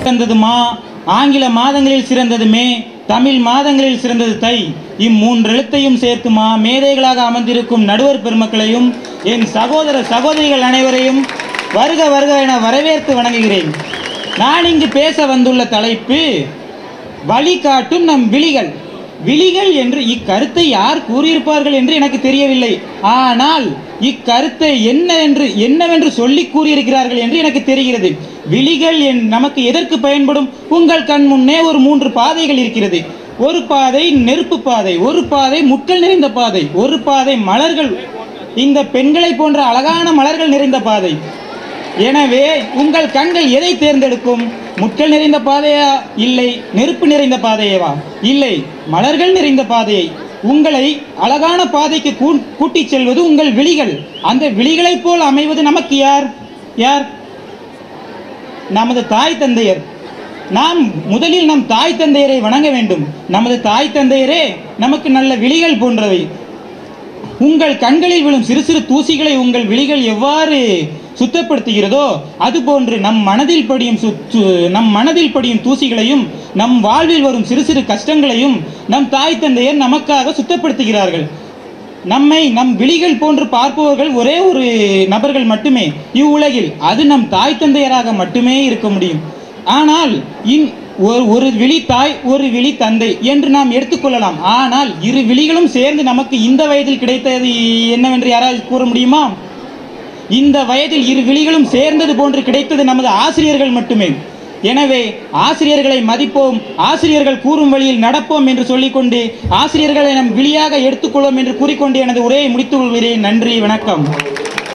சிறந்தது மா ஆங்கில மாதங்களில் சிறந்தது மே தமிழ் மாதங்களில் சிறந்தது தை இம்மூன்று எழுத்தையும் சேர்க்குமா மேதைகளாக அமர்ந்திருக்கும் நடுவர் பெருமக்களையும் என் சகோதர சகோதரிகள் அனைவரையும் வருக வருக என வரவேற்று வணங்குகிறேன் நான் இங்கு பேச வந்துள்ள தலைப்பு வழிகாட்டும் நம் விழிகள் விழிகள் என்று இக்கருத்தை யார் கூறியிருப்பார்கள் என்று எனக்கு தெரியவில்லை ஆனால் இக்கருத்தை என்ன என்று என்னவென்று சொல்லி கூறியிருக்கிறார்கள் என்று எனக்கு தெரிகிறது விழிகள் என் நமக்கு எதற்கு பயன்படும் உங்கள் கண் முன்னே ஒரு மூன்று பாதைகள் இருக்கிறது ஒரு பாதை நெருப்பு பாதை ஒரு பாதை முட்கள் நிறைந்த பாதை ஒரு பாதை மலர்கள் இந்த பெண்களை போன்ற அழகான மலர்கள் நிறைந்த பாதை எனவே உங்கள் கண்கள் எதை தேர்ந்தெடுக்கும் முட்கள் நிறைந்த பாதையா இல்லை நெருப்பு நிறைந்த பாதையவா இல்லை மலர்கள் நிறைந்த பாதையை உங்களை அழகான பாதைக்கு கூ- கூட்டிச் செல்வது உங்கள் விழிகள் அந்த விழிகளைப் போல் அமைவது நமக்கு யார் யார் நமது தாய் தந்தையர் நாம் முதலில் நம் தாய் தந்தையரை வணங்க வேண்டும் நமது தாய் தந்தையரே நமக்கு நல்ல விழிகள் போன்றவை உங்கள் கண்களில் விழும் சிறு சிறு தூசிகளை உங்கள் விழிகள் எவ்வாறு சுத்தப்படுத்துகிறதோ அதுபோன்று நம் மனதில் படியும் சு- சு- நம் மனதில் படியும் தூசிகளையும் நம் வாழ்வில் வரும் சிறு சிறு கஷ்டங்களையும் நம் தாய் தந்தையர் நமக்காக சுத்தப்படுத்துகிறார்கள் நம்மை நம் விழிகள் போன்று பார்ப்பவர்கள் ஒரே ஒரு நபர்கள் மட்டுமே இவ்வுலகில் அது நம் தாய் தந்தையராக மட்டுமே இருக்க முடியும் ஆனால் இன் ஒரு ஒரு விழி தாய் ஒரு விழி தந்தை என்று நாம் எடுத்துக்கொள்ளலாம் ஆனால் இரு விழிகளும் சேர்ந்து நமக்கு இந்த வயதில் கிடைத்தது என்னவென்று யாராவது கூற முடியுமா இந்த வயதில் இரு விழிகளும் சேர்ந்தது போன்று கிடைத்தது நமது ஆசிரியர்கள் மட்டுமே எனவே ஆசிரியர்களை மதிப்போம் ஆசிரியர்கள் கூறும் வழியில் நடப்போம் என்று சொல்லிக்கொண்டு ஆசிரியர்களை நம் விழியாக எடுத்துக்கொள்வோம் என்று கூறிக்கொண்டு எனது உரையை முடித்துக் கொள்கிறேன் நன்றி வணக்கம்